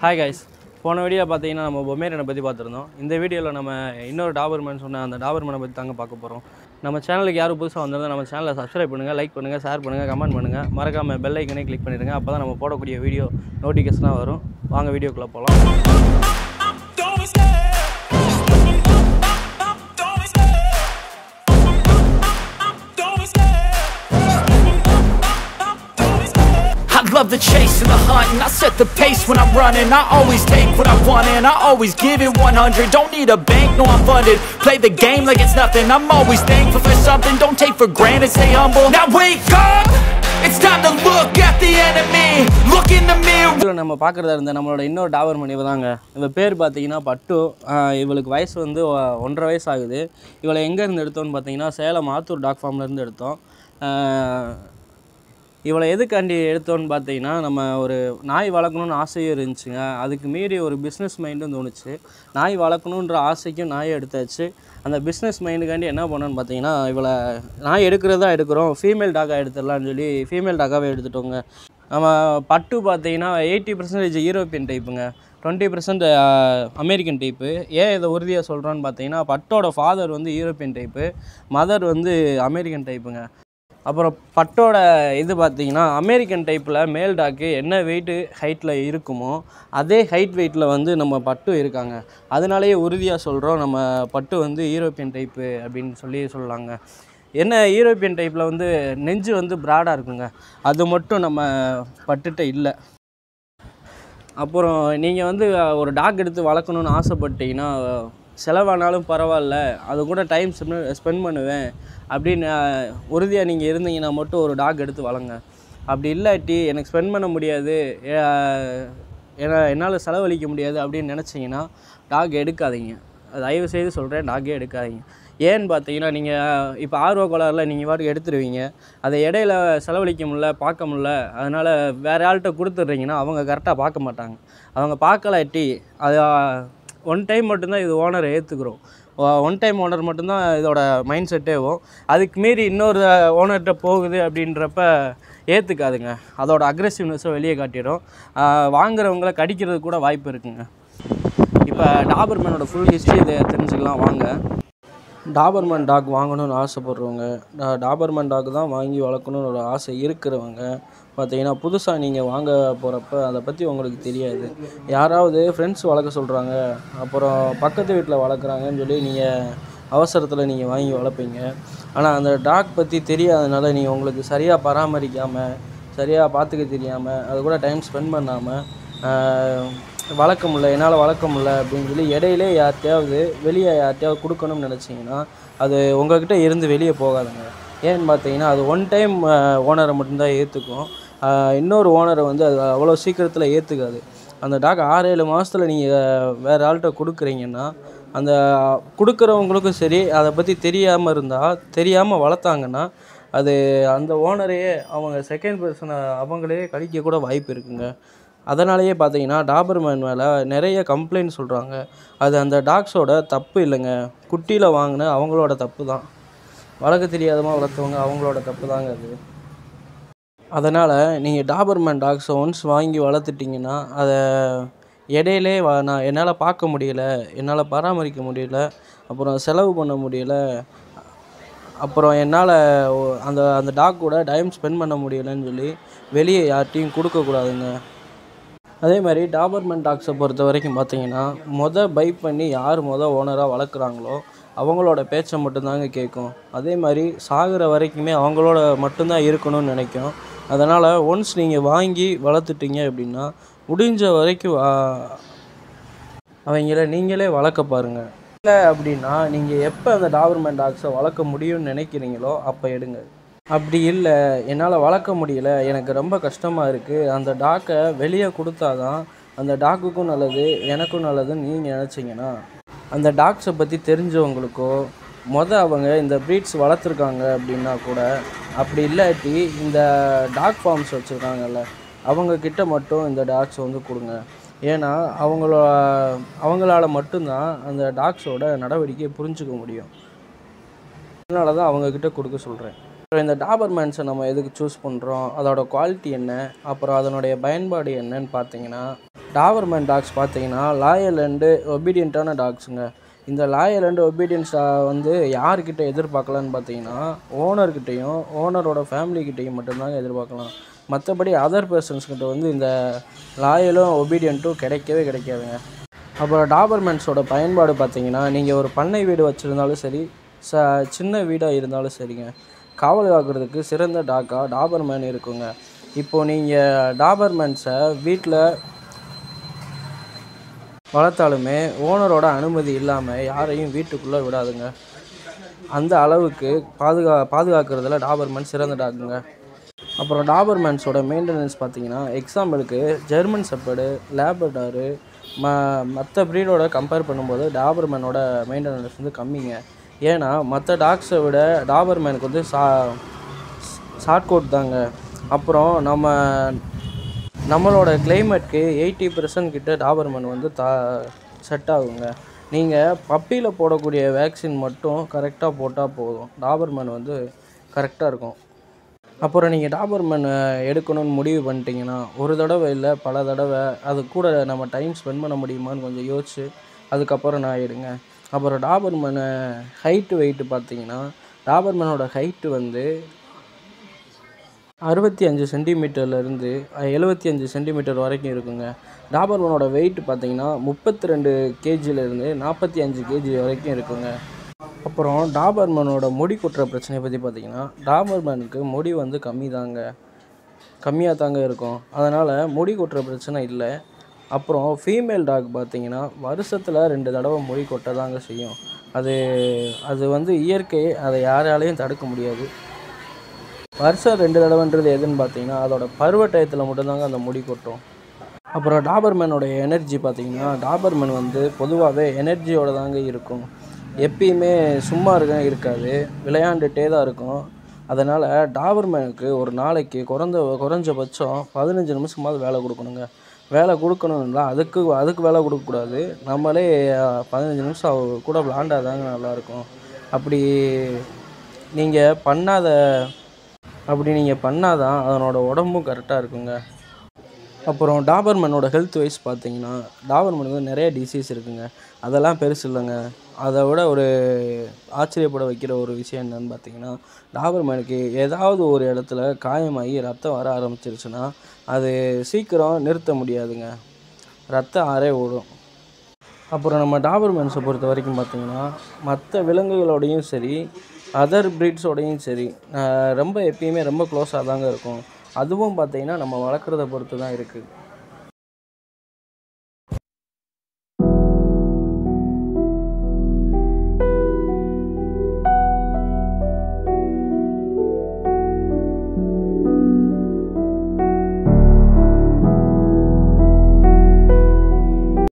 Hi guys போன video பார்த்தீங்கன்னா நம்ம பொம்மேரனை பற்றி பார்த்துருந்தோம் இந்த வீடியோவில் நம்ம இன்னொரு டாபர்மேன் சொன்ன அந்த டாபர்மேனை பற்றி தாங்க பார்க்க போகிறோம் நம்ம சேனலுக்கு யாரும் புதுசாக வந்திருந்தா நம்ம சேனலை சப்ஸ்கிரைப் பண்ணுங்கள் லைக் பண்ணுங்கள் ஷேர் பண்ணுங்கள் கமெண்ட் பண்ணுங்கள் மறக்காமல் பெல் ஐக்கனே கிளிக் பண்ணிடுங்க அப்போ தான் நம்ம போடக்கூடிய வீடியோ நோட்டிஃபிகேஷனாக வரும் வாங்க வீடியோக்குள்ளே போகலாம் Don't be scared. Don't be scared. Don't be scared. Don't be scared. I love the chase and the hunt and I set the pace when I'm running I always take what I want and I always give it 100 Don't need a bank, no I'm funded Play the game like it's nothing I'm always thankful for something Don't take for granted, stay humble Now wake up! It's time to look at the enemy Look in the mirror இதில் நம்ம பார்க்குறதா இருந்த நம்மளோட இன்னொரு Dobermann இவ தாங்க இவ பேர் பார்த்தீங்கன்னா பட்டு ஆஹ் இவளுக்கு வயசு வந்து ஒ- ஒன்றரை வயசு ஆகுது இவளை எங்கேருந்து எடுத்தோம்னு பார்த்தீங்கன்னா சேலம் ஆத்தூர் டாக் ஃபார்ம்லேருந்து எடுத்தோம் ஆஹ் இவளை எதுக்காண்டி எடுத்தோன்னு பார்த்தீங்கன்னா நம்ம ஒரு நாய் வளர்க்கணுன்னு ஆசையும் இருந்துச்சுங்க அதுக்கு மீறி ஒரு பிஸ்னஸ் மைண்டும் தோணுச்சு நாய் வளர்க்கணுன்ற ஆசைக்கும் நாயை எடுத்தாச்சு அந்த பிஸ்னஸ் மைண்டுக்காண்டி என்ன பண்ணோன்னு பார்த்தீங்கன்னா இவளை நாய் எடுக்கிறதா எடுக்கிறோம் ஃபீமேல் டாக்காக எடுத்துடலாம்னு சொல்லி ஃபீமேல் டாக்காகவே எடுத்துட்டோங்க நம்ம பட்டு பார்த்தீங்கன்னா எயிட்டி பர்சன்டேஜ் யூரோப்பியன் டைப்புங்க டுவெண்ட்டி பர்சன்ட் அமெரிக்கன் டைப்பு ஏன் இதை உறுதியாக சொல்கிறோன்னு பார்த்தீங்கன்னா பட்டோட ஃபாதர் வந்து யூரோப்பியன் டைப்பு மதர் வந்து அமெரிக்கன் டைப்புங்க அப்புறம் பட்டோட இது பார்த்தீங்கன்னா அமெரிக்கன் டைப்பில் மேல் டாக்கு என்ன வெயிட்டு ஹைட்டில் இருக்குமோ அதே ஹைட் வெயிட்டில் வந்து நம்ம பட்டு இருக்காங்க அதனாலேயே உறுதியாக சொல்கிறோம் நம்ம பட்டு வந்து யூரோப்பியன் டைப்பு அப்படின்னு சொல்லி சொல்லலாங்க என்ன யூரோப்பியன் டைப்பில் வந்து நெஞ்சு வந்து ப்ராடாக இருக்குங்க அது மட்டும் நம்ம பட்டுட்ட இல்லை அப்புறம் நீங்கள் வந்து ஒரு டாக் எடுத்து வளர்க்கணுன்னு ஆசைப்பட்டீங்கன்னா செலவானாலும் பரவாயில்ல அது கூட டைம் ஸ்பெண்ட் பண்ணுவேன் அப்படின்னு உறுதியாக நீங்கள் இருந்தீங்கன்னா மட்டும் ஒரு டாக் எடுத்து வளங்க அப்படி இல்லாட்டி எனக்கு ஸ்பெண்ட் பண்ண முடியாது ஏ- ஏன்னா என்னால் செலவழிக்க முடியாது அப்படின்னு நினச்சிங்கன்னா டாக் எடுக்காதீங்க தயவு செய்து சொல்கிறேன் டாகே எடுக்காதீங்க ஏன்னு பார்த்தீங்கன்னா நீங்கள் இப்போ ஆர்வ கோளாறில் நீங்கள் பாட்டுக்கு எடுத்துருவீங்க அதை இடையில செலவழிக்க முடியல பார்க்க முடியல அதனால் வேறு ஆள்கிட்ட கொடுத்துட்றீங்கன்னா அவங்க கரெக்டாக பார்க்க மாட்டாங்க அவங்க பார்க்கலாட்டி அது ஒன் டைம் மட்டும்தான் இது ஓனரை ஏற்றுக்குறோம் ஒன் டைம் ஓனர் மட்டும்தான் இதோட மைண்ட் செட்டேவும் அதுக்கு மீறி இன்னொரு ஓனர்கிட்ட போகுது அப்படின்றப்ப ஏற்றுக்காதுங்க அதோட அக்ரெசிவ்னஸை வெளியே காட்டிடும் ஆஹ் வாங்குறவங்கள கடிக்கிறது கூட வாய்ப்பு இருக்குங்க இப்போ டாபர்மேனோட ஃபுல் ஹிஸ்ட்ரி இதை தெரிஞ்சுக்கலாம் வாங்க டாபர்மேன் டாக் வாங்கணும்னு ஆசைப்படுறவங்க டா- டாபர்மேன் டாக் தான் வாங்கி வளர்க்கணும்னு ஒரு ஆசை இருக்கிறவங்க பார்த்தீங்கன்னா புதுசாக நீங்கள் வாங்க போகிறப்ப அதை பற்றி உங்களுக்கு தெரியாது யாராவது ஃப்ரெண்ட்ஸ் வளர்க்க சொல்கிறாங்க அப்புறம் பக்கத்து வீட்டில் வளர்க்குறாங்கன்னு சொல்லி நீங்கள் அவசரத்தில் நீங்கள் வாங்கி வளர்ப்பீங்க ஆனால் அந்த டாக் பற்றி தெரியாதனால நீங்கள் உங்களுக்கு சரியாக பராமரிக்காமல் சரியாக பார்த்துக்க தெரியாமல் அது கூட டைம் ஸ்பெண்ட் பண்ணாமல் வளர்க்க முடியல என்னால் வளர்க்க முடியல அப்படின்னு சொல்லி இடையிலே யார்கிட்டயாவது வெளியே யார்கிட்டயாவது கொடுக்கணும்னு நினச்சிங்கன்னா அது உங்ககிட்ட இருந்து வெளியே போகாதுங்க ஏன்னு பார்த்தீங்கன்னா அது ஒன் டைம் ஓனரை மட்டும்தான் ஏற்றுக்கும் இன்னொரு ஓனரை வந்து அது அவ்வளோ சீக்கிரத்தில் ஏற்றுக்காது அந்த டாக் ஆறு ஏழு மாதத்தில் நீங்கள் வேறு ஆள்கிட்ட கொடுக்குறீங்கன்னா அந்த கொடுக்குறவங்களுக்கும் சரி அதை பற்றி தெரியாமல் இருந்தால் தெரியாமல் வளர்த்தாங்கன்னா அது அந்த ஓனரையே அவங்க செகண்ட் பர்சனை அவங்களே கடிக்க கூட வாய்ப்பு இருக்குங்க அதனாலேயே பார்த்தீங்கன்னா டாபர்மேன் மேலே நிறைய கம்ப்ளைண்ட் சொல்கிறாங்க அது அந்த டாக்ஸோட தப்பு இல்லைங்க குட்டியில் வாங்கின அவங்களோட தப்பு தான் வளர்க்க தெரியாதமாக வளர்த்தவங்க அவங்களோட தப்பு தாங்க அது அதனால் நீங்கள் டாபர்மேன் டாக்ஸை ஒன்ஸ் வாங்கி வளர்த்துட்டிங்கன்னா அதை இடையிலே வா நான் என்னால் பார்க்க முடியல என்னால் பராமரிக்க முடியல அப்புறம் செலவு பண்ண முடியல அப்புறம் என்னால் அந்த அந்த டாக் கூட டைம் ஸ்பெண்ட் பண்ண முடியலன்னு சொல்லி வெளியே யார்கிட்டையும் கொடுக்கக்கூடாதுங்க அதே மாதிரி டாபர்மேன் டாக்ஸை பொறுத்த வரைக்கும் பார்த்தீங்கன்னா மொதல் பை பண்ணி யார் மொதல் ஓனராக வளர்க்குறாங்களோ அவங்களோட பேச்சை மட்டும்தாங்க கேட்கும் அதே மாதிரி சாகிற வரைக்குமே அவங்களோட மட்டும்தான் இருக்கணும்னு நினைக்கும் அதனால் ஒன்ஸ் நீங்கள் வாங்கி வளர்த்துட்டீங்க அப்படின்னா முடிஞ்ச வரைக்கும் ஆ- அவங்கள நீங்களே வளர்க்க பாருங்கள் இல்லை அப்படின்னா நீங்கள் எப்போ அந்த டாபர்மேன் டாக்ஸை வளர்க்க முடியும்னு நினைக்கிறீங்களோ அப்போ எடுங்க அப்படி இல்லை என்னால் வளர்க்க முடியல எனக்கு ரொம்ப கஷ்டமாக இருக்குது அந்த டாக்கை வெளியே கொடுத்தாதான் அந்த டாக்குக்கும் நல்லது எனக்கும் நல்லதுன்னு நீங்கள் நினச்சிங்கன்னா அந்த டாக்ஸை பற்றி தெரிஞ்சவங்களுக்கோ மொதல் அவங்க இந்த ப்ரீட்ஸ் வளர்த்துருக்காங்க அப்படின்னா கூட அப்படி இல்லாட்டி இந்த டாக் ஃபார்ம்ஸ் வச்சுருக்காங்கல்ல அவங்க கிட்ட மட்டும் இந்த டாக்ஸ் வந்து கொடுங்க ஏன்னா அவங்கள அவங்களால மட்டும்தான் அந்த டாக்ஸோட நடவடிக்கையை புரிஞ்சுக்க முடியும் அதனால தான் அவங்கக்கிட்ட கொடுக்க சொல்கிறேன் அப்புறம் இந்த டாபர்மேன்ஸை நம்ம எதுக்கு சூஸ் பண்ணுறோம் அதோட குவாலிட்டி என்ன அப்புறம் அதனுடைய பயன்பாடு என்னன்னு பார்த்தீங்கன்னா டாபர்மேன் டாக்ஸ் பார்த்தீங்கன்னா லாயல் அண்டு ஒபீடியண்ட்டான டாக்ஸுங்க இந்த லாயல் அண்டு ஒபீடியன்ஸ் வந்து யார்கிட்ட எதிர்பார்க்கலான்னு பார்த்தீங்கன்னா ஓனர்கிட்டையும் ஓனரோட ஃபேமிலிக்கிட்டையும் மட்டும்தாங்க எதிர்பார்க்கலாம் மற்றபடி அதர் பர்சன்ஸ்கிட்ட வந்து இந்த லாயலும் ஒபீடியண்ட்டும் கிடைக்கவே கிடைக்காதுங்க அப்புறம் டாபர்மேன்ஸோட பயன்பாடு பார்த்தீங்கன்னா நீங்கள் ஒரு பண்ணை வீடு வச்சுருந்தாலும் சரி ச சின்ன வீடாக இருந்தாலும் சரிங்க காவல் காக்கிறதுக்கு சிறந்த டாக்காக டாபர்மேன் இருக்குங்க இப்போது நீங்கள் டாபர்மேன்ஸை வீட்டில் வளர்த்தாலுமே ஓனரோட அனுமதி இல்லாமல் யாரையும் வீட்டுக்குள்ளே விடாதுங்க அந்த அளவுக்கு பாதுகா பாதுகாக்கிறதுல டாபர்மேன் சிறந்த டாக்குங்க அப்புறம் டாபர்மேன்ஸோட மெயின்டெனன்ஸ் பார்த்தீங்கன்னா எக்ஸாம்பிளுக்கு ஜெர்மன் செப்பர்டு லேபர்டாரு ம மற்ற ப்ரீடோட கம்பேர் பண்ணும்போது டாபர்மேனோட மெயின்டெனன்ஸ் வந்து கம்மிங்க ஏன்னா மற்ற டாக்ஸை விட டாபர்மேனுக்கு வந்து சா ஷார்ட் கோட் தாங்க அப்புறம் நம்ம நம்மளோட கிளைமேட்க்கு எயிட்டி பர்சன்ட் கிட்ட டாபர்மேன் வந்து தா செட் ஆகுங்க நீங்கள் பப்பியில் போடக்கூடிய வேக்சின் மட்டும் கரெக்டாக போட்டால் போதும் டாபர்மேன் வந்து கரெக்டாக இருக்கும் அப்புறம் நீங்கள் டாபர்மேன் எடுக்கணும்னு முடிவு பண்ணிட்டீங்கன்னா ஒரு தடவை இல்லை பல தடவை அது கூட நம்ம டைம் ஸ்பெண்ட் பண்ண முடியுமான்னு கொஞ்சம் யோசிச்சு அதுக்கப்புறம் நான் எடுங்க அப்புறம் டாபர்மேன் ஹைட்டு வெயிட்டு பார்த்தீங்கன்னா டாபர்மேனோட ஹைட்டு வந்து அறுபத்தி அஞ்சு சென்டிமீட்டர்லேருந்து எழுபத்தி அஞ்சு சென்டிமீட்டர் வரைக்கும் இருக்குங்க டாபர்மேனோட வெயிட் பார்த்தீங்கன்னா முப்பத்தி ரெண்டு கேஜிலேருந்து நாற்பத்தி அஞ்சு கேஜி வரைக்கும் இருக்குங்க அப்புறம் டாபர்மேனோட முடி கொட்டுற பிரச்சனையை பற்றி பார்த்தீங்கன்னா டாபர்மேனுக்கு முடி வந்து கம்மி தாங்க கம்மியாக தாங்க இருக்கும் அதனால் முடி கொட்டுற பிரச்சனை இல்லை அப்புறம் ஃபீமேல் டாக் பார்த்தீங்கன்னா வருஷத்தில் ரெண்டு தடவை முடி கொட்ட தாங்க செய்யும் அது அது வந்து இயற்கை அதை யாராலையும் தடுக்க முடியாது வருஷம் ரெண்டு தடவைன்றது எதுன்னு பார்த்தீங்கன்னா அதோட பருவ டயத்தில் மட்டும்தாங்க அந்த முடி கொட்டும் அப்புறம் டாபர்மேனோட எனர்ஜி பார்த்தீங்கன்னா டாபர்மேன் வந்து பொதுவாகவே எனர்ஜியோட தாங்க இருக்கும் எப்பயுமே சும்மா இருக்க இருக்காது விளையாண்டுட்டே தான் இருக்கும் அதனால் டாபர்மேனுக்கு ஒரு நாளைக்கு குறைந்த குறைஞ்சபட்சம் பதினஞ்சு நிமிஷமாவது வேலை கொடுக்கணுங்க வேலை கொடுக்கணும்னா அதுக்கு அதுக்கு வேலை கொடுக்கக்கூடாது நம்மளே அஹ், பதினஞ்சு நிமிஷம் அவ கூட விளாண்டாதாங்க நல்லாயிருக்கும் அப்படி நீங்கள் பண்ணாத அப்படி நீங்கள் பண்ணாதான் அதனோட உடம்பும் கரெக்டாக இருக்குங்க அப்புறம் டாபர்மேனோட ஹெல்த் வைஸ் பார்த்தீங்கன்னா டாபர்மேனுக்கு வந்து நிறைய டிசீஸ் இருக்குங்க அதெல்லாம் பெருசு இல்லைங்க அதை விட ஒரு ஆச்சரியப்பட வைக்கிற ஒரு விஷயம் என்னன்னு பார்த்தீங்கன்னா டாபர்மேனுக்கு ஏதாவது ஒரு இடத்துல காயமாகி ரத்தம் வர ஆரம்பிச்சிருச்சுன்னா அது சீக்கிரம் நிறுத்த முடியாதுங்க ரத்தம் ஆறே ஓடும் அப்புறம் நம்ம டாபர்மேன்ஸை பொறுத்த வரைக்கும் பார்த்தீங்கன்னா மற்ற விலங்குகளோடையும் சரி அதர் ப்ரீட்ஸோடையும் சரி ஆஹ் ரொம்ப எப்பயுமே ரொம்ப க்ளோஸாக தாங்க இருக்கும் அதுவும் பார்த்தீங்கன்னா நம்ம வளர்க்குறத பொறுத்து தான் இருக்குது